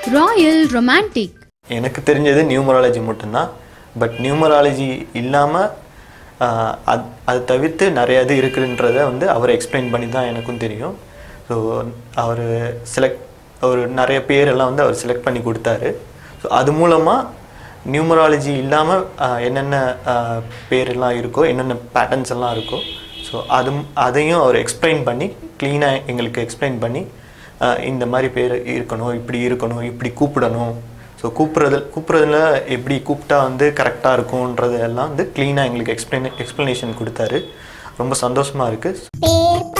Royal romantic எனக்கு தெரிஞ்சது numerology மட்டும்தான் பட் நியூமராலஜி இல்லாமல் அது அது தவிர்த்து நிறைய இது இருக்குன்றத வந்து அவர் எக்ஸ்பிளைன் பண்ணி தான் எனக்கும் தெரியும் ஸோ அவர் செலக்ட் அவர் நிறைய பேரெல்லாம் வந்து அவர் செலக்ட் பண்ணி கொடுத்தாரு ஸோ அது மூலமாக நியூமராலஜி இல்லாமல் என்னென்ன ஆஹ், பேரெல்லாம் இருக்கோ என்னென்ன பேட்டர்ன்ஸ் எல்லாம் இருக்கோ ஸோ அது அதையும் அவர் எக்ஸ்பிளைன் பண்ணி க்ளீனாக எங்களுக்கு எக்ஸ்பிளைன் பண்ணி ஆஹ், இந்த மாதிரி பேர் இருக்கணும் இப்படி இருக்கணும் இப்படி கூப்பிடணும் ஸோ கூப்பிட்றது கூப்பிட்றதுல எப்படி கூப்பிட்டா வந்து கரெக்டாக இருக்கும்ன்றது எல்லாம் வந்து க்ளீனாக எங்களுக்கு எக்ஸ்பிளைன் எக்ஸ்ப்ளனேஷன் கொடுத்தாரு ரொம்ப சந்தோஷமாக இருக்குது பேர்